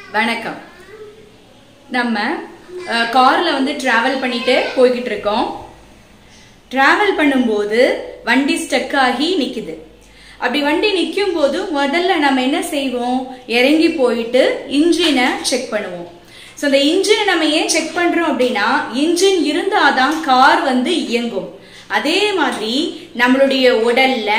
வணக்கம் நம்ம கார்ல வந்து டிராவல் பண்ணிட்டு போய்கிட்டு இருக்கோம் டிராவல் பண்ணும்போது வண்டி ஸ்டக் ஆகி நிக்குது அப்படி வண்டி நிற்கும் போது முதல்ல நம்ம என்ன செய்வோம் இறங்கி போயிட்டு இன்ஜினை செக் பண்ணுவோம் ஸோ இந்த இன்ஜினை நம்ம ஏன் செக் பண்றோம் அப்படின்னா இன்ஜின் இருந்தாதான் கார் வந்து இயங்கும் அதே மாதிரி நம்மளுடைய உடல்ல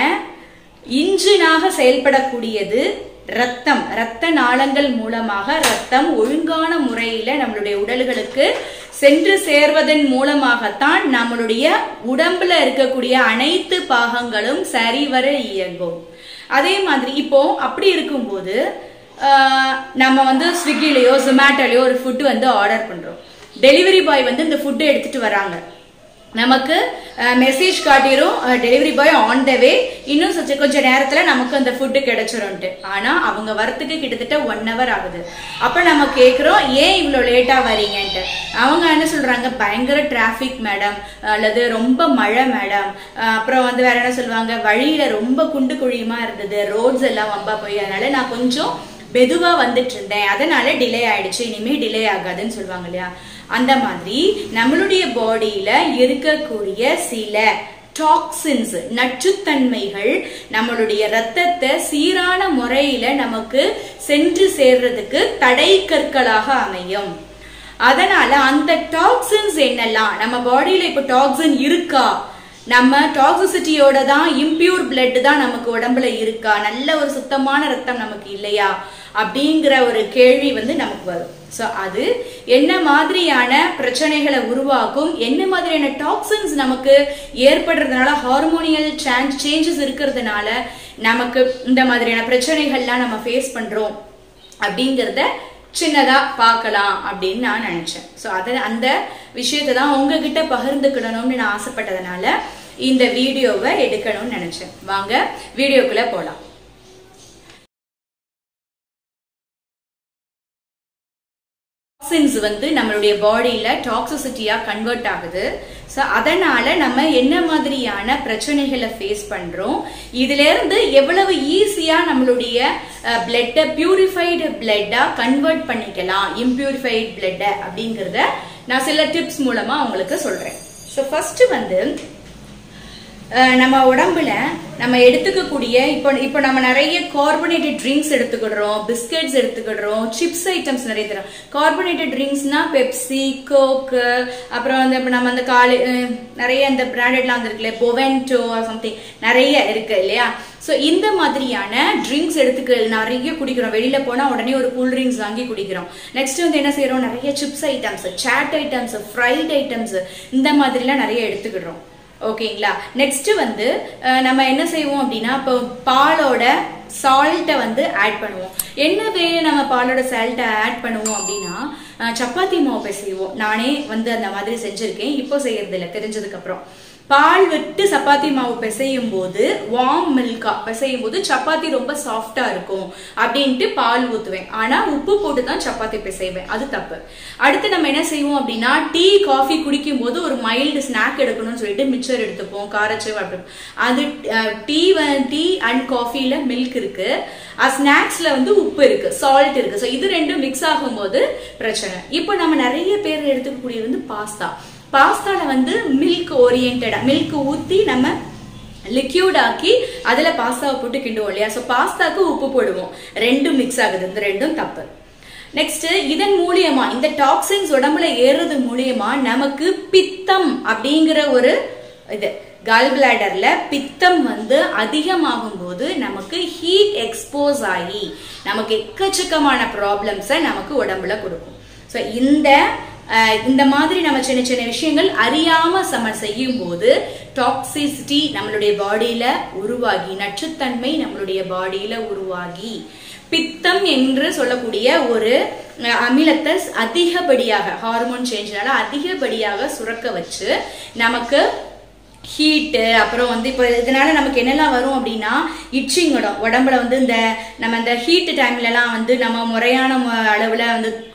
இன்ஜினாக செயல்படக்கூடியது ரத்தம் ரத்த நாளங்கள் மூலமாக ரத்தம் ஒழுங்கான முறையில நம்மளுடைய உடல்களுக்கு சென்று சேர்வதன் மூலமாகத்தான் நம்மளுடைய உடம்புல இருக்கக்கூடிய அனைத்து பாகங்களும் சரிவர இயங்கும் அதே மாதிரி இப்போ அப்படி இருக்கும்போது ஆஹ், நம்ம வந்து ஸ்விக்கிலேயோ ஜொமேட்டோலயோ ஒரு ஃபுட் வந்து ஆர்டர் பண்றோம் டெலிவரி பாய் வந்து இந்த ஃபுட்டை எடுத்துட்டு வராங்க நமக்கு மெசேஜ் காட்டிரும் delivery boy on the way இன்னும் சச்ச கொஞ்ச நேரத்துல நமக்கு அந்த ஃபுட்டு கிடைச்சிரும்ட்டு ஆனா அவங்க வரத்துக்கு கிட்டத்தட்ட ஒன் ஹவர் ஆகுது அப்ப நம்ம கேக்குறோம் ஏன் இவ்வளவு லேட்டா வரீங்கன்ட்டு அவங்க என்ன சொல்றாங்க பயங்கர டிராபிக் மேடம் அல்லது ரொம்ப மழை மேடம் அப்புறம் வந்து வேற என்ன சொல்லுவாங்க வழியில ரொம்ப குண்டு குழியுமா இருந்தது ரோட்ஸ் எல்லாம் வம்பா போய் அதனால நான் கொஞ்சம் மெதுவா வந்துட்டு இருந்தேன் அதனால டிலே ஆயிடுச்சு இனிமே டிலே ஆகாதுன்னு சொல்லுவாங்க இல்லையா அந்த மாதிரி நம்மளுடைய பாடியில இருக்கக்கூடிய சில டாக்ஸின்ஸ் நச்சுத்தன்மைகள் நம்மளுடைய ரத்தத்தை சீரான முறையில நமக்கு சென்று சேர்றதுக்கு தடை கற்களாக அமையும் அதனால அந்த டாக்ஸின்ஸ் என்னெல்லாம் நம்ம பாடியில இப்ப டாக்ஸின் இருக்கா நம்ம டாக்ஸிசிட்டியோட தான் இம்பியூர் பிளட் தான் நமக்கு உடம்புல இருக்கா நல்ல ஒரு சுத்தமான ரத்தம் நமக்கு இல்லையா அப்படிங்கிற ஒரு கேள்வி வந்து நமக்கு வரும் ஸோ அது என்ன மாதிரியான பிரச்சனைகளை உருவாக்கும் என்ன மாதிரியான டாக்ஸின்ஸ் நமக்கு ஏற்படுறதுனால ஹார்மோனியல் சேஞ்சஸ் இருக்கிறதுனால நமக்கு இந்த மாதிரியான பிரச்சனைகள்லாம் நம்ம ஃபேஸ் பண்றோம் அப்படிங்கிறத சின்னதா பார்க்கலாம் அப்படின்னு நான் நினைச்சேன் ஸோ அதை அந்த விஷயத்தை தான் உங்ககிட்ட பகிர்ந்துக்கிடணும்னு நான் ஆசைப்பட்டதுனால இந்த வீடியோவை எடுக்கணும்னு நினைச்சேன் வாங்க வீடியோக்குள்ள போலாம் டாக்ஸின்ஸ் வந்து நம்மளுடைய பாடியில டாக்ஸிசிட்டியா கன்வெர்ட் ஆகுது ஸோ அதனால நம்ம என்ன மாதிரியான பிரச்சனைகளை ஃபேஸ் பண்றோம் இதுல இருந்து எவ்வளவு ஈஸியா நம்மளுடைய பிளட்டை பியூரிஃபைடு பிளட்டா கன்வெர்ட் பண்ணிக்கலாம் இம்பியூரிஃபைடு பிளட்டை அப்படிங்கிறத நான் சில டிப்ஸ் மூலமா உங்களுக்கு சொல்றேன் ஸோ ஃபர்ஸ்ட் வந்து அஹ் நம்ம உடம்புல நம்ம எடுத்துக்கக்கூடிய இப்போ இப்போ நம்ம நிறைய கார்பனேட்டட் ட்ரிங்க்ஸ் எடுத்துக்கிடுறோம் பிஸ்கெட்ஸ் எடுத்துக்கிடுறோம் சிப்ஸ் ஐட்டம்ஸ் நிறைய தரோம் கார்பனேட்டட் ட்ரிங்க்ஸ்னா பெப்சி கோக்கு அப்புறம் வந்து இப்போ நம்ம அந்த காலை அஹ் நிறைய இந்த பிராண்டட்லாம் வந்துருக்குல்ல பொவென்டோ சம்திங் நிறைய இருக்கு இல்லையா ஸோ இந்த மாதிரியான ட்ரிங்க்ஸ் எடுத்துக்க நிறைய குடிக்கிறோம் வெளியில போனா உடனே ஒரு கூல் ட்ரிங்க்ஸ் வாங்கி குடிக்கிறோம் நெக்ஸ்ட் வந்து என்ன செய்யறோம் நிறைய chips items chaat items fried items இந்த மாதிரிலாம் நிறைய எடுத்துக்கிடுறோம் ஓகேங்களா நெக்ஸ்ட் வந்து அஹ், நம்ம என்ன செய்வோம் அப்படின்னா இப்போ பாலோட சால்ட்டை வந்து ஆட் பண்ணுவோம் என்ன வே நம்ம பாலோட சால்ட்டை ஆட் பண்ணுவோம் அப்படின்னா அஹ், சப்பாத்தி மாவு பிசைவோம் நானே வந்து அந்த மாதிரி செஞ்சிருக்கேன் இப்போ செய்யறது இல்லை தெரிஞ்சதுக்கு அப்புறம் பால் விட்டு சப்பாத்தி மாவு பிசையும் போது வார்ம் மில்கா பிசையும் போது சப்பாத்தி ரொம்ப சாஃப்டா இருக்கும் அப்படின்ட்டு பால் ஊத்துவேன் ஆனா உப்பு போட்டு தான் சப்பாத்தி பிசைவேன் அது தப்பு அடுத்து நம்ம என்ன செய்வோம் அப்படின்னா டீ காஃபி குடிக்கும் போது ஒரு மைல்டு ஸ்நாக் எடுக்கணும்னு சொல்லிட்டு மிக்சர் எடுத்துப்போம் காரச்சேவ் அப்படி அது டீ டீ அண்ட் காஃபில மில்க் இருக்கு ஸ்நாக்ஸ்ல வந்து உப்பு இருக்கு சால்ட் இருக்கு ஸோ இது ரெண்டும் மிக்ஸ் ஆகும்போது பிரச்சனை இப்போ நம்ம நிறைய பேர் எடுத்துக்கக்கூடியது வந்து பாஸ்தா பாஸ்தால வந்து மில்க் ஓரியன்டா மில்க் ஊத்தி நம்ம லிக்யூட் ஆக்கி அதுல பாஸ்தாவை போட்டு கிண்டுவோம் இல்லையா ஸோ பாஸ்தாக்கு உப்பு போடுவோம் ரெண்டும் மிக்ஸ் ஆகுது இந்த ரெண்டும் தப்பு நெக்ஸ்ட் இதன் மூலியமா இந்த டாக்ஸின்ஸ் உடம்புல ஏறுறது மூலியமா நமக்கு பித்தம் அப்படிங்கிற ஒரு இது கால் பிளாடர்ல பித்தம் வந்து அதிகமாகும் போது நமக்கு ஹீட் எக்ஸ்போஸ் ஆகி நமக்கு எக்கச்சக்கமான ப்ராப்ளம்ஸை நமக்கு உடம்புல கொடுக்கும் ஸோ இந்த அஹ், இந்த மாதிரி நம்ம சின்ன சின்ன விஷயங்கள் அறியாம சம செய்யும் போது டாக்ஸிசிட்டி நம்மளுடைய பாடியில உருவாகி நச்சுத்தன்மை நம்மளுடைய பாடியில உருவாகி பித்தம் என்று சொல்லக்கூடிய ஒரு அஹ், அமிலத்தை அதிகப்படியாக ஹார்மோன் சேஞ்ச்னால அதிகப்படியாக சுரக்க வச்சு நமக்கு ஹீட்டு அப்புறம் வந்து இப்போ இதனால நமக்கு என்னெல்லாம் வரும் அப்படின்னா இச்சிங் இடம் உடம்புல வந்து இந்த நம்ம இந்த ஹீட் டைம்லலாம் வந்து நம்ம முறையான மு- அளவுல வந்து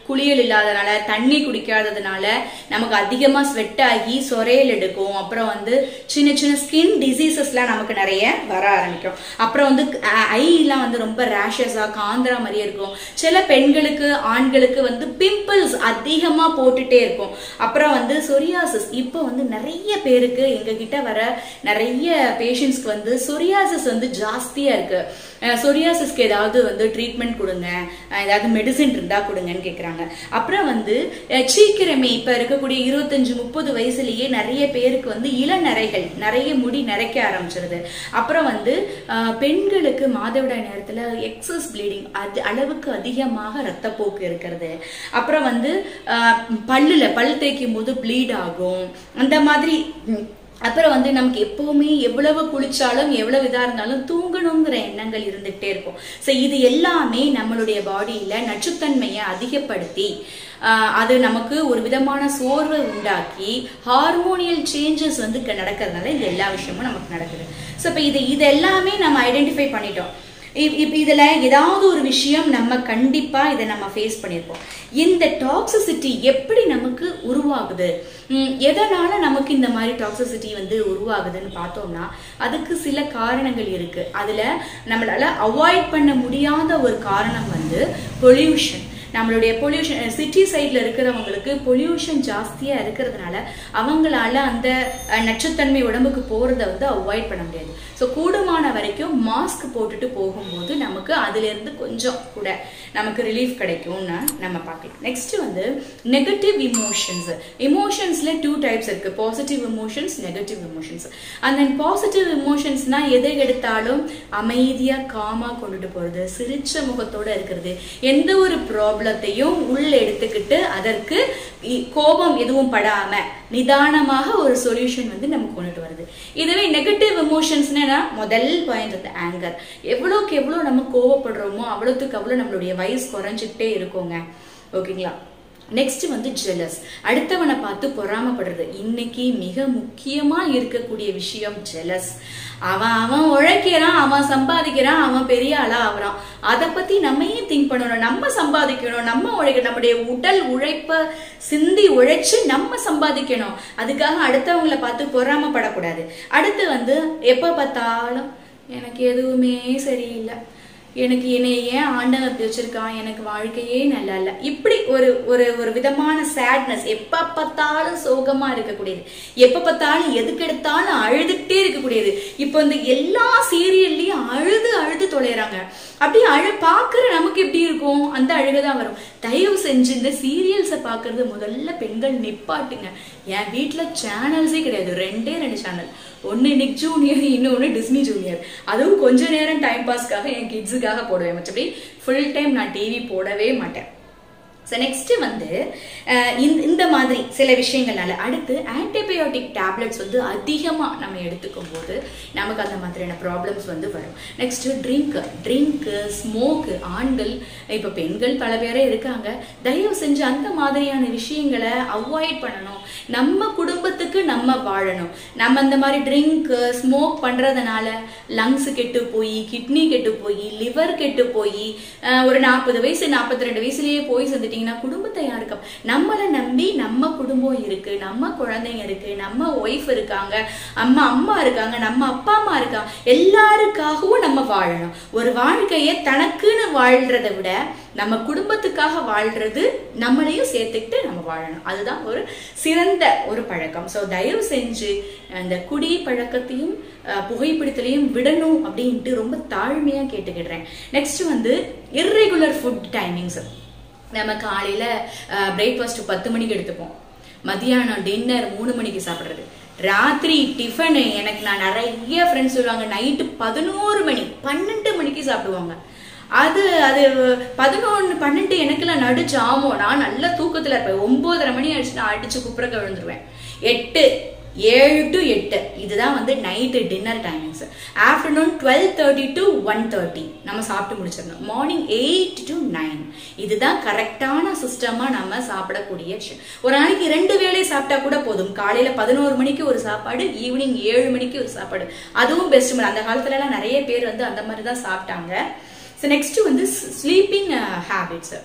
குளியல் இல்லாதனால தண்ணி குடிக்காததுனால நமக்கு அதிகமா ஸ்வெட் ஆகி சொரையல் எடுக்கும் அப்புறம் வந்து சின்ன சின்ன ஸ்கின் டிசீசஸ்லாம் நமக்கு நிறைய வர ஆரம்பிக்கும் அப்புறம் வந்து ஐலாம் வந்து ரொம்ப ரேஷஸா காந்திரா மாதிரியே இருக்கும் சில பெண்களுக்கு ஆண்களுக்கு வந்து பிம்பிள்ஸ் அதிகமா போட்டுட்டே இருக்கும் அப்புறம் வந்து சொரியாசிஸ் இப்போ வந்து நிறைய பேருக்கு எங்க கிட்ட வர நிறைய பேஷண்ட்ஸ்க்கு வந்து சொரியாசிஸ் வந்து ஜாஸ்தியா இருக்கு சொரியாசிஸ்க்கு ஏதாவது வந்து ட்ரீட்மெண்ட் கொடுங்க அஹ் ஏதாவது மெடிசின் இருந்தா கொடுங்கன்னு கேக்குறாங்க அப்புறம் வந்து அஹ் சீக்கிரமே இப்ப இருக்கக்கூடிய இருபத்தஞ்சு முப்பது வயசுலயே நிறைய பேருக்கு வந்து இளநரைகள் நிறைய முடி நரைக்க ஆரம்பிச்சிருது அப்புறம் வந்து அஹ் பெண்களுக்கு மாதவிடாய் நேரத்துல எக்ஸஸ் ப்ளீடிங் அது அளவுக்கு அதிகமாக ரத்தப்போக்கு இருக்கிறது அப்புறம் வந்து அஹ் பல்லுல பல் தேய்க்கும் போது ப்ளீட் ஆகும் அந்த மாதிரி ம், அப்புறம் வந்து நமக்கு எப்பவுமே எவ்வளவு குளிச்சாலும் எவ்வளவு இதா இருந்தாலும் தூங்கணுங்கிற எண்ணங்கள் இருந்துகிட்டே இருக்கும் ஸோ இது எல்லாமே நம்மளுடைய பாடியில நச்சுத்தன்மையை அதிகப்படுத்தி ஆஹ், அது நமக்கு ஒரு விதமான சோர்வை உண்டாக்கி ஹார்மோனியல் சேஞ்சஸ் வந்து இங்க நடக்கிறதுனால இந்த எல்லா விஷயமும் நமக்கு நடக்குது ஸோ இப்போ இது இது எல்லாமே நம்ம ஐடென்டிஃபை பண்ணிட்டோம் இப்- இப்ப இதுல ஏதாவது ஒரு விஷயம் நம்ம கண்டிப்பா இதை நம்ம ஃபேஸ் பண்ணியிருப்போம் இந்த டாக்ஸிசிட்டி எப்படி நமக்கு உருவாகுது உம், எதனால நமக்கு இந்த மாதிரி டாக்ஸிசிட்டி வந்து உருவாகுதுன்னு பார்த்தோம்னா அதுக்கு சில காரணங்கள் இருக்கு அதுல நம்மளால அவாய்ட் பண்ண முடியாத ஒரு காரணம் வந்து பொல்யூஷன் நம்மளுடைய பொல்யூஷன் சிட்டி சைட்ல இருக்கிறவங்களுக்கு பொல்யூஷன் ஜாஸ்தியா இருக்கிறதுனால அவங்களால அந்த அஹ், நச்சுத்தன்மை உடம்புக்கு போறத வந்து அவாய்ட் பண்ண முடியாது ஸோ கூடுமான வரைக்கும் மாஸ்க் போட்டுட்டு போகும்போது நமக்கு அதுல இருந்து கொஞ்சம் கூட நமக்கு ரிலீஃப் கிடைக்கும்னு நம்ம பார்க்கலாம் நெக்ஸ்ட் வந்து நெகட்டிவ் இமோஷன்ஸ் இமோஷன்ஸ்ல டூ டைப்ஸ் இருக்கு பாசிட்டிவ் இமோஷன்ஸ் நெகட்டிவ் இமோஷன்ஸ் அந்த பாசிட்டிவ் இமோஷன்ஸ்னா எதை எடுத்தாலும் அமைதியா காமா கொண்டுட்டு போறது சிரிச்ச முகத்தோட இருக்கிறது எந்த ஒரு ப்ராப்ளத்தையும் உள்ள எடுத்துக்கிட்டு அதற்கு இ- கோபம் எதுவும் படாம நிதானமாக ஒரு சொல்யூஷன் வந்து நமக்கு கொண்டுட்டு வருது இதுவே நெகட்டிவ் எமோஷன்ஸ்னா முதல் பாயிண்ட் வந்து ஆங்கர் எவ்வளோக்கு எவ்வளோ நம்ம கோவப்படுறோமோ அவ்வளோத்துக்கு அவ்வளோ நம்மளுடைய வயசு குறைஞ்சிக்கிட்டே இருக்கோங்க ஓகேங்களா நெக்ஸ்ட் வந்து ஜெலஸ் அடுத்தவனை பார்த்து பொறாமப்படுறது இன்னைக்கு மிக முக்கியமா இருக்கக்கூடிய விஷயம் ஜெலஸ் அவன் அவன் உழைக்கிறான் அவன் சம்பாதிக்கிறான் அவன் பெரிய ஆளா ஆகுறான் அதை பத்தி நம்ம ஏன் திங்க் பண்ணணும் நம்ம சம்பாதிக்கணும் நம்ம உழைக்கணும் நம்முடைய உடல் உழைப்ப சிந்தி உழைச்சு நம்ம சம்பாதிக்கணும் அதுக்காக அடுத்தவங்கள பார்த்து பொறாமப்படக்கூடாது அடுத்து வந்து எப்ப பார்த்தாலும் எனக்கு எதுவுமே சரியில்லை எனக்கு என்னை ஏன் ஆண்டவன் இப்படி வச்சிருக்கான் எனக்கு வாழ்க்கையே நல்லா இல்ல இப்படி ஒரு ஒரு ஒரு விதமான சேட்னஸ் எப்ப பார்த்தாலும் சோகமா இருக்கக்கூடியது எப்ப பார்த்தாலும் எதுக்கு எடுத்தாலும் அழுதுகிட்டே இருக்கக்கூடியது இப்போ இந்த எல்லா சீரியல்லையும் அழுது அழுது தொலைறாங்க அப்படியே அழு பாக்குற நமக்கு எப்படி இருக்கும் அந்த அழுகுதான் வரும் தயவு செஞ்சு இந்த சீரியல்ஸை பாக்குறது முதல்ல பெண்கள் நிப்பாட்டுங்க என் வீட்ல சேனல்ஸே கிடையாது ரெண்டே ரெண்டு சேனல் ஒன்னு நிக் ஜூனியர் இன்னொன்னு டிஸ்னி ஜூனியர் அதுவும் கொஞ்ச நேரம் டைம் பாஸ்க்காக என் கிட்ஸுக்காக போடுவேன் மற்றபடி ஃபுல் டைம் நான் டிவி போடவே மாட்டேன் ஸோ நெக்ஸ்ட் வந்து அஹ், இந்த இந்த மாதிரி சில விஷயங்கள்னால அடுத்து ஆன்டிபயோட்டிக் டேப்லெட்ஸ் வந்து அதிகமாக நம்ம எடுத்துக்கும் போது நமக்கு அந்த மாதிரியான ப்ராப்ளம்ஸ் வந்து வரும் நெக்ஸ்ட் ட்ரிங்க் ட்ரிங்க்கு ஸ்மோக்கு ஆண்கள் இப்போ பெண்கள் பல பேரே இருக்காங்க தயவு செஞ்சு அந்த மாதிரியான விஷயங்களை அவாய்ட் பண்ணணும் நம்ம குடும்பத்துக்கு நம்ம வாழணும் நம்ம இந்த மாதிரி ட்ரிங்க்கு ஸ்மோக் பண்றதுனால லங்ஸ் கெட்டு போய் கிட்னி கெட்டு போய் லிவர் கெட்டு போய் ஒரு நாற்பது வயசு நாற்பத்தி ரெண்டு வயசுலயே போய் சேர்ந்துட்டீங்கன்னா குடும்பத்தை யாருக்கு நம்மளை நம்பி நம்ம குடும்பம் இருக்கு நம்ம குழந்தைங்க இருக்கு நம்ம ஒய்ஃப் இருக்காங்க அம்மா அம்மா இருக்காங்க நம்ம அப்பா அம்மா இருக்காங்க எல்லாருக்காகவும் நம்ம வாழணும் ஒரு வாழ்க்கையை தனக்குன்னு வாழ்றதை விட நம்ம குடும்பத்துக்காக வாழ்றது நம்மளையும் சேர்த்துக்கிட்டு நம்ம வாழணும் அதுதான் ஒரு சிறந்த ஒரு பழக்கம் ஸோ தயவு செஞ்சு அந்த குடி பழக்கத்தையும் அஹ், புகைப்பிடித்தலையும் விடணும் அப்படின்ட்டு ரொம்ப தாழ்மையா கேட்டுக்கிடுறேன் நெக்ஸ்ட் வந்து இர்ரெகுலர் ஃபுட் டைமிங்ஸ் நம்ம காலையில பிரேக்ஃபாஸ்ட் பத்து மணிக்கு எடுத்துப்போம் மதியானம் டின்னர் மூணு மணிக்கு சாப்பிடுறது ராத்திரி டிஃபனு எனக்கு நான் நிறைய ஃப்ரெண்ட்ஸ் சொல்லுவாங்க நைட்டு பதினோரு மணி பன்னெண்டு மணிக்கு சாப்பிடுவாங்க அது அது பதினொன்று பன்னெண்டு எனக்குலாம் நடுச்சு ஆமோ நான் நல்ல தூக்கத்துல இருப்பேன் ஒன்பதரை மணி ஆயிடுச்சு நான் அடிச்சு குப்புறக்க விழுந்துருவேன் எட்டு ஏழு டு எட்டு இதுதான் வந்து night dinner timings afternoon twelve thirty to one thirty நம்ம சாப்பிட்டு முடிச்சிடணும் மார்னிங் எயிட் டு நைன் இதுதான் கரெக்டான சிஸ்டமா நம்ம சாப்பிடக்கூடிய விஷயம் ஒரு நாளைக்கு ரெண்டு வேளை சாப்பிட்டா கூட போதும் காலையில பதினோரு மணிக்கு ஒரு சாப்பாடு ஈவினிங் ஏழு மணிக்கு ஒரு சாப்பாடு அதுவும் பெஸ்ட் அந்த காலத்துல எல்லாம் நிறைய பேர் வந்து அந்த மாதிரி தான் சாப்பிட்டாங்க ஸோ நெக்ஸ்ட் வந்து ஸ்லீப்பிங் ஹேபிட்ஸ்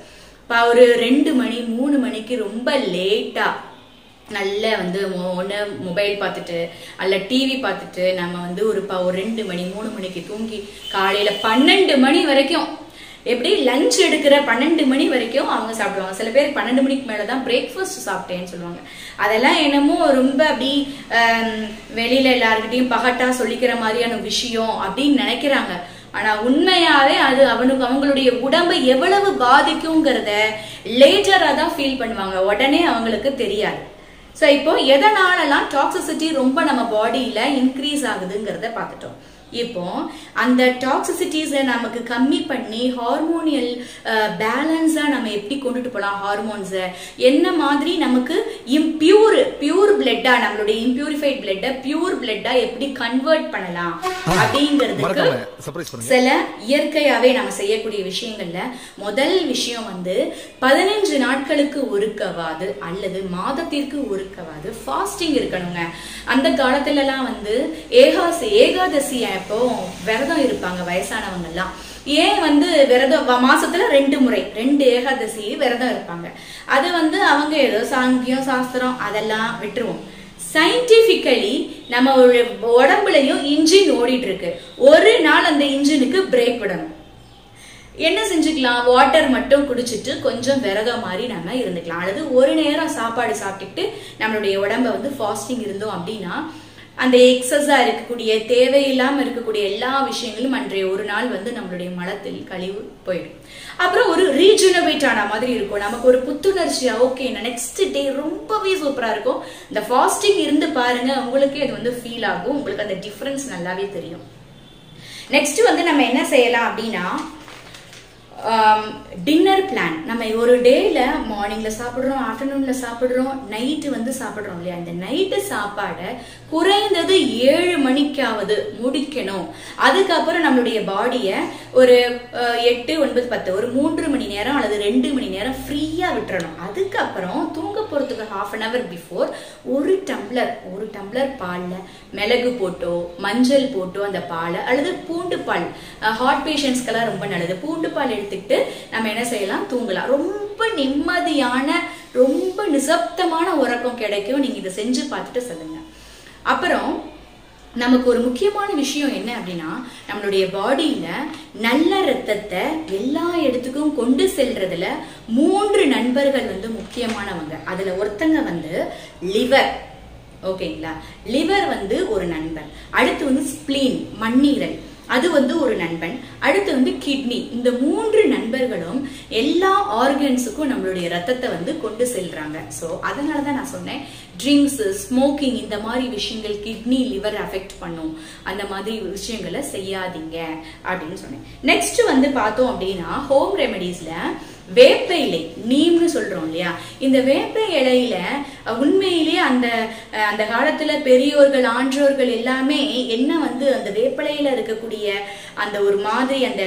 இப்போ ஒரு ரெண்டு மணி மூணு மணிக்கு ரொம்ப லேட்டா நல்ல வந்து ஒன்று மொபைல் பார்த்துட்டு அல்ல டிவி பார்த்துட்டு நம்ம வந்து ஒரு ப ஒரு ரெண்டு மணி மூணு மணிக்கு தூங்கி காலையில பன்னெண்டு மணி வரைக்கும் எப்படி லஞ்ச் எடுக்கிற பன்னெண்டு மணி வரைக்கும் அவங்க சாப்பிடுவாங்க சில பேர் பன்னெண்டு மணிக்கு மேலே தான் பிரேக்ஃபாஸ்ட் சாப்பிட்டேன்னு சொல்லுவாங்க அதெல்லாம் என்னமோ ரொம்ப அப்படி ஆம், வெளியில எல்லாருக்கிட்டையும் பகட்டா சொல்லிக்கிற மாதிரியான விஷயம் அப்படின்னு நினைக்கிறாங்க ஆனா உண்மையாவே அது அவனுக்கு அவங்களுடைய உடம்பை எவ்வளவு பாதிக்குங்கிறத லேட்டரா தான் ஃபீல் பண்ணுவாங்க உடனே அவங்களுக்கு தெரியாது ஸோ இப்போ எதனாலலாம் டாக்ஸிசிட்டி ரொம்ப நம்ம பாடியில இன்க்ரீஸ் ஆகுதுங்கிறத பார்த்துட்டோம் இப்போ அந்த டாக்ஸிசிட்டிஸை நமக்கு கம்மி பண்ணி ஹார்மோனியல் பேலன்ஸா நம்ம எப்படி கொண்டுட்டு போகலாம் ஹார்மோன்ஸை என்ன மாதிரி நமக்கு இம்பியூர் பியூர் பிளட்டா நம்மளுடைய இம்பியூரிஃபைட் பிளட்டை பியூர் பிளட்டா எப்படி கன்வெர்ட் பண்ணலாம் அப்படிங்கிறதுக்கு மறக்காம சர்ப்ரைஸ் பண்ணுங்க சில இயற்கையாவே நம்ம செய்யக்கூடிய விஷயங்கள்ல முதல் விஷயம் வந்து பதினஞ்சு நாட்களுக்கு ஒருக்கவாது அல்லது மாதத்திற்கு ஒருக்கவாது ஃபாஸ்டிங் இருக்கணுங்க அந்த காலத்துல எல்லாம் வந்து ஏகாசி ஏகாதசி அப்போ விரதம் இருப்பாங்க வயசானவங்க எல்லாம் ஏன் வந்து விரதம் வ- மாசத்துல ரெண்டு முறை ரெண்டு ஏகாதசி விரதம் இருப்பாங்க அது வந்து அவங்க ஏதோ சாங்கியம் சாஸ்திரம் அதெல்லாம் விட்டுருவோம் சயின்டிபிக்கலி நம்ம ஒரு உடம்புலயும் இன்ஜின் ஓடிட்டு இருக்கு ஒரு நாள் அந்த இன்ஜினுக்கு பிரேக் விடணும் என்ன செஞ்சுக்கலாம் வாட்டர் மட்டும் குடிச்சிட்டு கொஞ்சம் விரதம் மாதிரி நம்ம இருந்துக்கலாம் அல்லது ஒரு நேரம் சாப்பாடு சாப்பிட்டுட்டு நம்மளுடைய உடம்ப வந்து ஃபாஸ்டிங் இருந்தோம் அப்படின்னா அந்த எக்ஸஸா இருக்கக்கூடிய தேவையில்லாம இருக்கக்கூடிய எல்லா விஷயங்களும் அன்றைய ஒரு நாள் வந்து நம்மளுடைய மலத்தில் கழிவு போயிடும் அப்புறம் ஒரு ரீஜுனவேட் ஆன மாதிரி இருக்கும் நமக்கு ஒரு புத்துணர்ச்சியா ஓகே நெக்ஸ்ட் டே ரொம்பவே சூப்பரா இருக்கும் இந்த ஃபாஸ்டிங் இருந்து பாருங்க உங்களுக்கே அது வந்து ஃபீல் ஆகும் உங்களுக்கு அந்த டிஃபரன்ஸ் நல்லாவே தெரியும் நெக்ஸ்ட் வந்து நம்ம என்ன செய்யலாம் அப்படின்னா டின்னர் பிளான் நம்ம ஒரு டேல மார்னிங்ல சாப்பிடுறோம் ஆஃப்டர்நூன்ல சாப்பிடுறோம் நைட்டு வந்து சாப்பிடுறோம் இல்லையா இந்த நைட்டு சாப்பாடை குறைந்தது ஏழு மணிக்காவது முடிக்கணும் அதுக்கப்புறம் நம்மளுடைய பாடியை ஒரு அஹ், எட்டு ஒன்பது பத்து ஒரு மூன்று மணி நேரம் அல்லது ரெண்டு மணி நேரம் ஃப்ரீயா விட்டுறணும் அதுக்கப்புறம் தூங்க போறதுக்கு ஹாஃப் அன் ஹவர் பிஃபோர் ஒரு டம்ளர் ஒரு டம்ளர் பால்ல மிளகு போட்டோ மஞ்சள் போட்டோ அந்த பாலை அல்லது பூண்டு பால் ஹார்ட் பேஷண்ட்ஸ்க்கெல்லாம் ரொம்ப நல்லது பூண்டு பால் எடுத்துக்கிட்டு நம்ம என்ன செய்யலாம் தூங்கலாம் ரொம்ப நிம்மதியான ரொம்ப நிசப்தமான உறக்கம் கிடைக்கும் நீங்க இதை செஞ்சு பார்த்துட்டு சொல்லுங்க அப்புறம் நமக்கு ஒரு முக்கியமான விஷயம் என்ன அப்படின்னா நம்மளுடைய பாடியில நல்ல ரத்தத்தை எல்லா இடத்துக்கும் கொண்டு செல்றதுல மூன்று நண்பர்கள் வந்து முக்கியமானவங்க அதுல ஒருத்தங்க வந்து லிவர் ஓகேங்களா லிவர் வந்து ஒரு நண்பன் அடுத்து வந்து ஸ்பிளீன் மண்ணீரல் அது வந்து ஒரு நண்பன் அடுத்து வந்து கிட்னி இந்த மூன்று நண்பர்களும் எல்லா ஆர்கன்ஸுக்கும் நம்மளுடைய ரத்தத்தை வந்து கொண்டு செல்றாங்க ஸோ அதனால தான் நான் சொன்னேன் ட்ரிங்க்ஸ் ஸ்மோக்கிங் இந்த மாதிரி விஷயங்கள் கிட்னி லிவர் அஃபெக்ட் பண்ணும் அந்த மாதிரி விஷயங்களை செய்யாதீங்க அப்படின்னு சொன்னேன் நெக்ஸ்ட் வந்து பார்த்தோம் அப்படின்னா ஹோம் ரெமெடிஸ்ல வேப்ப இலை நீம்னு சொல்றோம் இல்லையா இந்த வேப்ப இலையில அஹ், உண்மையிலேயே அந்த அஹ், அந்த காலத்துல பெரியோர்கள் ஆன்றோர்கள் எல்லாமே என்ன வந்து அந்த வேப்பிலையில இருக்கக்கூடிய அந்த ஒரு மாதிரி அந்த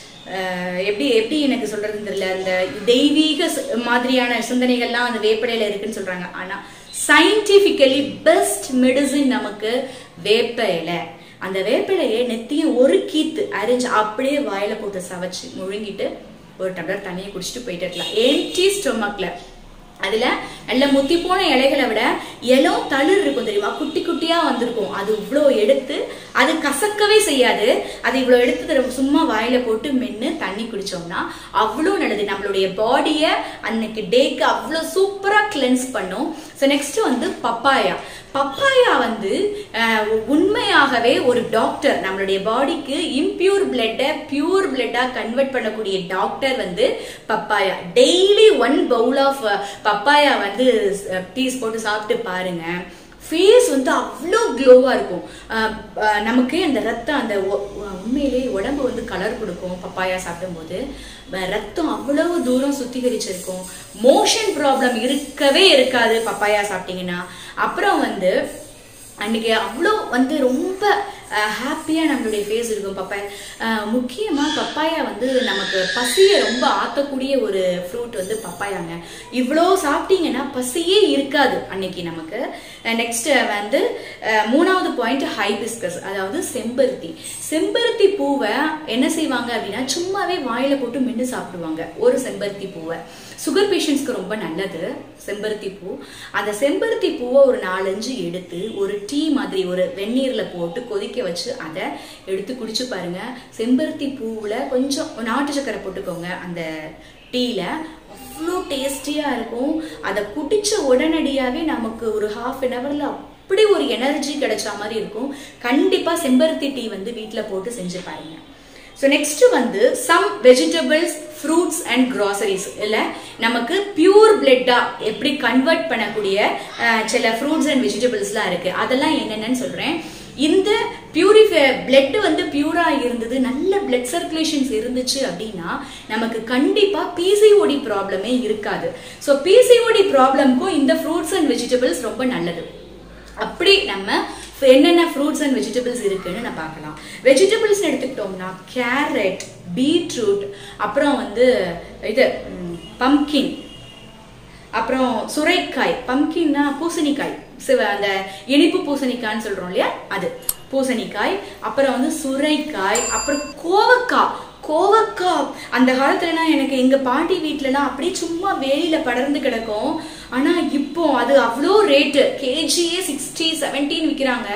அஹ், எப்படி எப்படி எனக்கு சொல்றதுன்னு தெரியல அந்த தெய்வீக ச- மாதிரியான சிந்தனைகள்லாம் அந்த வேப்பிலையில இருக்குன்னு சொல்றாங்க ஆனா சயின்டிபிக்கலி பெஸ்ட் மெடிசின் நமக்கு வேப்ப இலை அந்த வேப்பிலையை நெத்தியும் ஒரு கீத்து அரிஞ்சு அப்படியே வாயில போட்டு சவைச்சு முழுங்கிட்டு ஒரு டம்ளர் தண்ணியை குடிச்சிட்டு போயிட்டு இருக்கலாம் எம்டி ஸ்டொமக்ல அதுல நல்ல முத்தி போன இலைகளை விட இலம் தளிர் இருக்கும் தெரியுமா குட்டி குட்டியா வந்திருக்கும் அது இவ்வளோ எடுத்து அது கசக்கவே செய்யாது அது இவ்வளோ எடுத்து தர- சும்மா வாயில போட்டு மென்னு தண்ணி குடிச்சோம்னா அவ்வளோ நல்லது நம்மளுடைய பாடியை அன்னைக்கு டேக்கு அவ்வளோ சூப்பரா கிளென்ஸ் பண்ணும் ஸோ நெக்ஸ்ட் வந்து பப்பாயா பப்பாயா வந்து அஹ், உண்மையாகவே ஒரு டாக்டர் நம்மளுடைய பாடிக்கு இம்பியூர் பிளட்டை பியூர் பிளட்டா கன்வெர்ட் பண்ணக்கூடிய டாக்டர் வந்து papaya daily one bowl of papaya வந்து பீஸ் போட்டு சாப்பிட்டு பாருங்க ஃபேஸ் வந்து அவ்வளோ க்ளோவா இருக்கும் அஹ், அஹ், நமக்கு அந்த ரத்தம் அந்த ஒ- ஒ- உண்மையிலேயே உடம்பு வந்து கலர் கொடுக்கும் பப்பாயா சாப்பிடும்போது அஹ், ரத்தம் அவ்வளவு தூரம் சுத்திகரிச்சிருக்கும் மோஷன் ப்ராப்ளம் இருக்கவே இருக்காது பப்பாயா சாப்பிட்டீங்கன்னா அப்புறம் வந்து அன்னைக்கு அவ்வளோ வந்து ரொம்ப ஹாப்பியாக நம்மளுடைய ஃபேஸ் இருக்கும் பப்பாயா அஹ், முக்கியமா பப்பாயா வந்து நமக்கு பசியை ரொம்ப ஆத்தக்கூடிய ஒரு ஃப்ரூட் வந்து பப்பாயாங்க இவ்வளோ சாப்பிட்டீங்கன்னா பசியே இருக்காது அன்னைக்கு நமக்கு நெக்ஸ்ட் வந்து அஹ், மூணாவது பாயிண்ட் ஹைபிஸ்கஸ் அதாவது செம்பருத்தி செம்பருத்தி பூவை என்ன செய்வாங்க அப்படின்னா சும்மாவே வாயில போட்டு மென்று சாப்பிடுவாங்க ஒரு செம்பருத்தி பூவை சுகர் பேஷண்ட்ஸ்க்கு ரொம்ப நல்லது செம்பருத்தி பூ அந்த செம்பருத்தி பூவை ஒரு நாலஞ்சு எடுத்து ஒரு டீ மாதிரி ஒரு வெந்நீர்ல போட்டு கொதிக்க வச்சு அதை எடுத்து குடிச்சு பாருங்க செம்பருத்தி பூவுல கொஞ்சம் நாட்டு சக்கரை போட்டுக்கோங்க அந்த டீல அவ்வளோ டேஸ்டியா இருக்கும் அதை குடிச்ச உடனடியாவே நமக்கு ஒரு ஹாஃப் அன் ஹவர்ல அப்படி ஒரு எனர்ஜி கிடைச்ச மாதிரி இருக்கும் கண்டிப்பா செம்பருத்தி டீ வந்து வீட்ல போட்டு செஞ்சு பாருங்க ஸோ நெக்ஸ்ட் வந்து some vegetables fruits and groceries இல்ல நமக்கு பியூர் பிளட்டா எப்படி கன்வெர்ட் பண்ணக்கூடிய அஹ், சில ஃப்ரூட்ஸ் அண்ட் வெஜிடபிள்ஸ்லாம் இருக்கு அதெல்லாம் என்னென்னு சொல்றேன் இந்த பியூரிஃபை பிளட் வந்து பியூரா இருந்தது நல்ல பிளட் சர்க்குலேஷன்ஸ் இருந்துச்சு அப்படின்னா நமக்கு கண்டிப்பா பிசிஓடி ப்ராப்ளமே இருக்காது ஸோ பிசிஓடி ப்ராப்ளம்க்கும் இந்த ஃப்ரூட்ஸ் அண்ட் வெஜிடபிள்ஸ் ரொம்ப நல்லது அப்படி நம்ம என்னென்ன ஃப்ரூட்ஸ் அண்ட் வெஜிடபிள்ஸ் இருக்குன்னு நான் பார்க்கலாம் வெஜிடபிள்ஸ் எடுத்துக்கிட்டோம்னா கேரட் பீட்ரூட் அப்புறம் வந்து இது பம்கின் அப்புறம் சுரைக்காய் பம்கின்னா பூசணிக்காய் சிவ அந்த இனிப்பு பூசணிக்காய்ன்னு சொல்றோம் இல்லையா அது பூசணிக்காய் அப்புறம் வந்து சுரைக்காய் அப்புறம் கோவக்காய் கோவக்காய் அந்த காலத்துலலாம் எனக்கு எங்க பாட்டி வீட்டுலலாம் அப்படியே சும்மா வேலியில படர்ந்து கிடக்கும் ஆனா இப்போ அது அவ்வளோ ரேட்டு கேஜியே சிக்ஸ்டி செவன்டீன் விற்கிறாங்க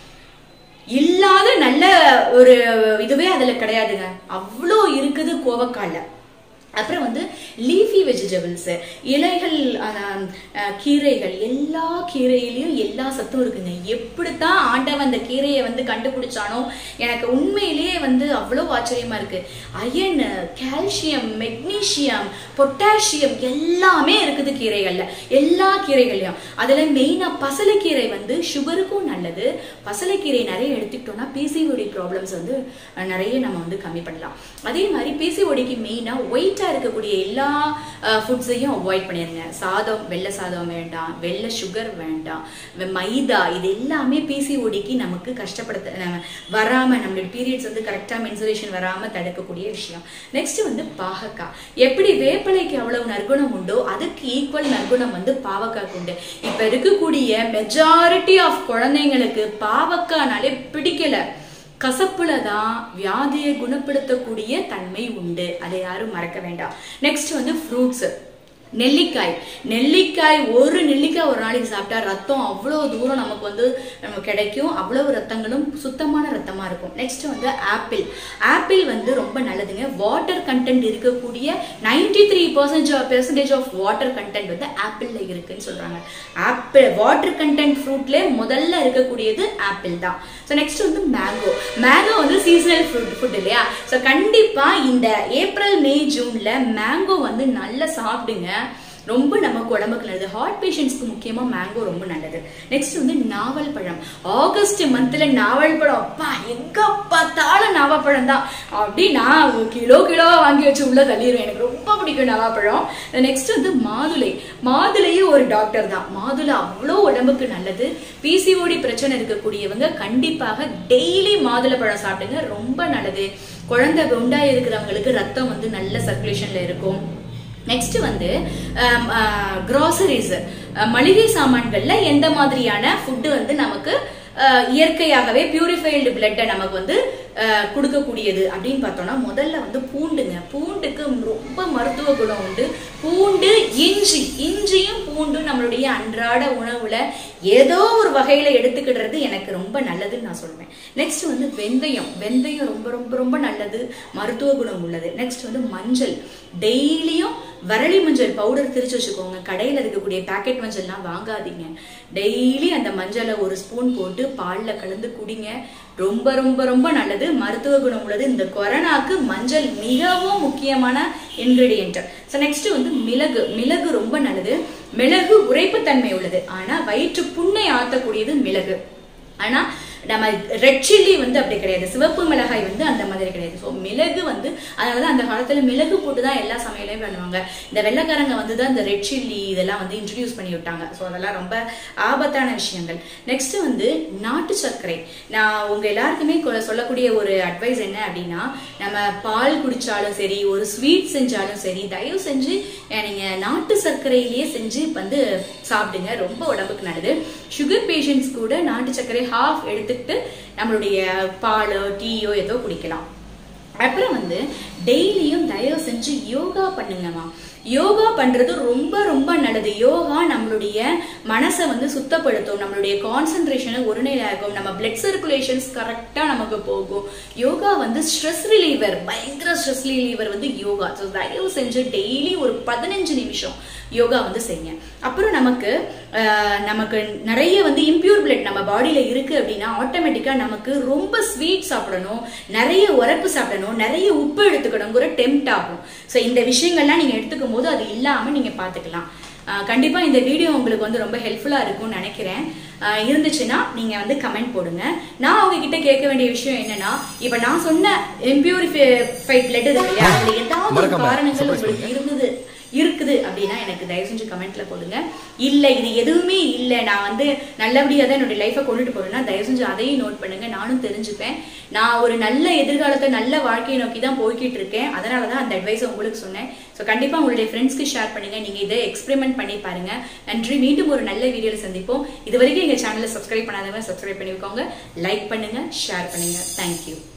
இல்லாத நல்ல ஒரு இதுவே அதுல கிடையாதுங்க அவ்வளோ இருக்குது கோவக்கால அப்புறம் வந்து லீஃபி வெஜிடபிள்ஸ் இலைகள் அஹ், அஹ், கீரைகள் எல்லா கீரையிலயும் எல்லா சத்தும் இருக்குங்க எப்படித்தான் ஆண்டவன் அந்த கீரையை வந்து கண்டுபிடிச்சானோ எனக்கு உண்மையிலேயே வந்து அவ்வளோ ஆச்சரியமா இருக்கு அயன் கால்சியம் மெக்னீசியம் பொட்டாசியம் எல்லாமே இருக்குது கீரைகள்ல எல்லா கீரைகள்லயும் அதுல மெயினா பசலைக்கீரை வந்து சுகருக்கும் நல்லது பசலைக்கீரை நிறைய எடுத்துக்கிட்டோம்னா பிசிஓடி ப்ராப்ளம்ஸ் வந்து அஹ், நிறைய நம்ம வந்து கம்மி பண்ணலாம் அதே மாதிரி பிசிஓடிக்கு மெயினா ஒயிட்டா இருக்கக்கூடிய எல்லா ஃபுட்ஸையும் அவாய்ட் பண்ணிருங்க சாதம் வெள்ளை சாதம் வேண்டாம் வெள்ளை சுகர் வேண்டாம் வெ- மைதா இது எல்லாமே பிசிஓடிக்கு நமக்கு கஷ்டப்படுத்த நம்ம வராம நம்மளுடைய பீரியட்ஸ் வந்து கரெக்டா மென்சுரேஷன் வராம தடுக்கக்கூடிய விஷயம் நெக்ஸ்ட் வந்து பாகக்காய் எப்படி வேப்பிலைக்கு அவ்வளவு நற்குணம் உண்டோ அதுக்கு ஈக்குவல் நற்குணம் வந்து பாவக்காய்க்கு உண்டு இப்ப இருக்கக்கூடிய மெஜாரிட்டி ஆஃப் குழந்தைங்களுக்கு பாவக்காய்னாலே பிடிக்கல கசப்புல தான் வியாதியை குணப்படுத்தக்கூடிய தன்மை உண்டு அதை யாரும் மறக்க வேண்டாம் நெக்ஸ்ட் வந்து ஃப்ரூட்ஸ் நெல்லிக்காய் நெல்லிக்காய் ஒரு நெல்லிக்காய் ஒரு நாளைக்கு சாப்பிட்டா ரத்தம் அவ்வளோ தூரம் நமக்கு வந்து நம்ம கிடைக்கும் அவ்வளவு ரத்தங்களும் சுத்தமான ரத்தமா இருக்கும் நெக்ஸ்ட் வந்து ஆப்பிள் ஆப்பிள் வந்து ரொம்ப நல்லதுங்க வாட்டர் கண்டென்ட் இருக்கக்கூடிய ninety three percentage of water content வந்து ஆப்பிள்ல இருக்குன்னு சொல்றாங்க ஆப்பிள் வாட்டர் கண்டென்ட் ஃப்ரூட்ல முதல்ல இருக்கக்கூடியது ஆப்பிள் தான் ஸோ நெக்ஸ்ட் வந்து மேங்கோ மேங்கோ வந்து சீசனல் ஃப்ரூட் ஃபுட் இல்லையா ஸோ கண்டிப்பா இந்த ஏப்ரல் மே ஜூன்ல மேங்கோ வந்து நல்லா சாப்பிடுங்க ரொம்ப நமக்கு உடம்புக்கு நல்லது ஹார்ட் பேஷண்ட்ஸ்க்கு முக்கியமா மேங்கோ ரொம்ப நல்லது நெக்ஸ்ட் வந்து நாவல் பழம் ஆகஸ்ட் மந்த்ல நாவல் பழம் அப்பா எங்க பார்த்தாலும் நாவப்பழம் தான் அப்படி நான் ஒரு கிலோ கிலோவா வாங்கி வச்சு உள்ள தள்ளிடுவேன் எனக்கு ரொம்ப பிடிக்கும் நாவப்பழம் நெக்ஸ்ட் வந்து மாதுளை மாதுளையும் ஒரு டாக்டர் தான் மாதுளை அவ்வளோ உடம்புக்கு நல்லது பிசிஓடி பிரச்சனை இருக்கக்கூடியவங்க கண்டிப்பாக டெய்லி மாதுளை பழம் சாப்பிடுங்க ரொம்ப நல்லது குழந்தை குண்டா இருக்கிறவங்களுக்கு ரத்தம் வந்து நல்ல சர்க்குலேஷன்ல இருக்கும் நெக்ஸ்ட் வந்து கிராசரிஸ் மளிகை சாமான்கள்ல எந்த மாதிரியான ஃபுட்டு வந்து நமக்கு அஹ், இயற்கையாகவே பியூரிஃபைடு பிளட்டை நமக்கு வந்து அஹ், கொடுக்கக்கூடியது அப்படின்னு பார்த்தோம்னா முதல்ல வந்து பூண்டுங்க பூண்டுக்கு ரொம்ப மருத்துவ குணம் உண்டு பூண்டு இஞ்சி இஞ்சியும் பூண்டும் நம்மளுடைய அன்றாட உணவுல ஏதோ ஒரு வகையில எடுத்துக்கிடுறது எனக்கு ரொம்ப நல்லதுன்னு நான் சொல்லுவேன் நெக்ஸ்ட் வந்து வெந்தயம் வெந்தயம் ரொம்ப ரொம்ப ரொம்ப நல்லது மருத்துவ குணம் உள்ளது நெக்ஸ்ட் வந்து மஞ்சள் டெய்லியும் வரளி மஞ்சள் பவுடர் திரிச்சு வச்சுக்கோங்க கடையில இருக்கக்கூடிய பேக்கெட் மஞ்சள்லாம் வாங்காதீங்க டெய்லி அந்த மஞ்சளை ஒரு ஸ்பூன் போட்டு பால்ல கலந்து குடிங்க ரொம்ப ரொம்ப ரொம்ப நல்லது மருத்துவ குணம் உள்ளது இந்த கொரோனாக்கு மஞ்சள் மிகவும் முக்கியமான இன்கிரீடியன்ட் ஸோ நெக்ஸ்ட் வந்து மிளகு மிளகு ரொம்ப நல்லது மிளகு உரைப்புத்தன்மை உள்ளது ஆனா வயிற்று புண்ணை ஆத்தக்கூடியது மிளகு ஆனா நம்ம ரெட் சில்லி வந்து அப்படி கிடையாது சிவப்பு மிளகாய் வந்து அந்த மாதிரி கிடையாது ஸோ மிளகு வந்து அதாவது அந்த காலத்துல மிளகு போட்டு தான் எல்லா சமையலையும் பண்ணுவாங்க இந்த வெள்ளைக்காரங்க வந்து தான் இந்த ரெட் சில்லி இதெல்லாம் வந்து இன்ட்ரடியூஸ் பண்ணி விட்டாங்க ஸோ அதெல்லாம் ரொம்ப ஆபத்தான விஷயங்கள் நெக்ஸ்ட் வந்து நாட்டு சர்க்கரை நான் உங்க எல்லாருக்குமே கொ- சொல்லக்கூடிய ஒரு அட்வைஸ் என்ன அப்படின்னா நம்ம பால் குடிச்சாலும் சரி ஒரு ஸ்வீட் செஞ்சாலும் சரி தயவு செஞ்சு அஹ், நீங்க நாட்டு சர்க்கரையிலேயே செஞ்சு வந்து சாப்பிடுங்க ரொம்ப உடம்புக்கு நல்லது சுகர் பேஷண்ட்ஸ் கூட நாட்டு சர்க்கரை ஹாஃப் எடுத்துக்கிட்டு நம்மளுடைய பாலோ டீயோ ஏதோ குடிக்கலாம் அப்புறம் வந்து டெய்லியும் தயவு செஞ்சு யோகா பண்ணுங்கம்மா யோகா பண்றது ரொம்ப ரொம்ப நல்லது யோகா நம்மளுடைய மனசை வந்து சுத்தப்படுத்தும் நம்மளுடைய கான்சென்ட்ரேஷனை ஒருநிலையாகும் நம்ம பிளட் சர்க்குலேஷன்ஸ் கரெக்டா நமக்கு போகும் யோகா வந்து ஸ்ட்ரெஸ் ரிலீவர் பயங்கர ஸ்ட்ரெஸ் ரிலீவர் வந்து யோகா ஸோ தயவு செஞ்சு டெய்லி ஒரு பதினஞ்சு நிமிஷம் யோகா வந்து செய்யுங்க அப்புறம் நமக்கு ஆஹ், நமக்கு நிறைய வந்து இம்பியூர் பிளட் நம்ம பாடியில இருக்கு அப்படின்னா ஆட்டோமேட்டிக்கா நமக்கு ரொம்ப ஸ்வீட் சாப்பிடணும் நிறைய உரப்பு சாப்பிடணும் நிறைய உப்பு எடுத்துக்கணுங்கிற டெம்ட் ஆகும் ஸோ இந்த விஷயங்கள்லாம் நீங்க எடுத்துக்கும் போது அது இல்லாம நீங்க பாத்துக்கலாம் ஆஹ், கண்டிப்பா இந்த வீடியோ உங்களுக்கு வந்து ரொம்ப ஹெல்ப்ஃபுல்லா இருக்கும்னு நினைக்கிறேன் ஆஹ், இருந்துச்சுன்னா நீங்க வந்து கமெண்ட் போடுங்க நான் உங்ககிட்ட கேட்க வேண்டிய விஷயம் என்னன்னா இப்ப நான் சொன்ன இம்பியூரிஃபைட் பிளட் இருக்கு இல்லையா அதுல ஏதாவது ஒரு மறக்காம காரணங்கள் surprise உங்களுக்கு இருந்தது இருக்குது அப்படின்னா எனக்கு தயவு செஞ்சு கமெண்ட்ல போடுங்க இல்ல இது எதுவுமே இல்ல நான் வந்து நல்லபடியா தான் என்னோட லைஃபை கொண்டுட்டு போறேன்னா தயவு செஞ்சு அதையும் நோட் பண்ணுங்க நானும் தெரிஞ்சுப்பேன் நான் ஒரு நல்ல எதிர்காலத்தை நல்ல வாழ்க்கையை நோக்கி தான் போய்கிட்டு இருக்கேன் அதனால தான் அந்த அட்வைஸை உங்களுக்கு சொன்னேன் ஸோ கண்டிப்பா உங்களுடைய ஃப்ரெண்ட்ஸ்க்கு ஷேர் பண்ணுங்க நீங்க இதை எக்ஸ்பெரிமெண்ட் பண்ணி பாருங்க நன்றி மீண்டும் ஒரு நல்ல வீடியோல சந்திப்போம் இது வரைக்கும் எங்க சேனலை சப்ஸ்கிரைப் பண்ணாதவங்க சப்ஸ்கிரைப் பண்ணிக்கோங்க லைக் பண்ணுங்க ஷேர் பண்ணுங்க தேங்க்யூ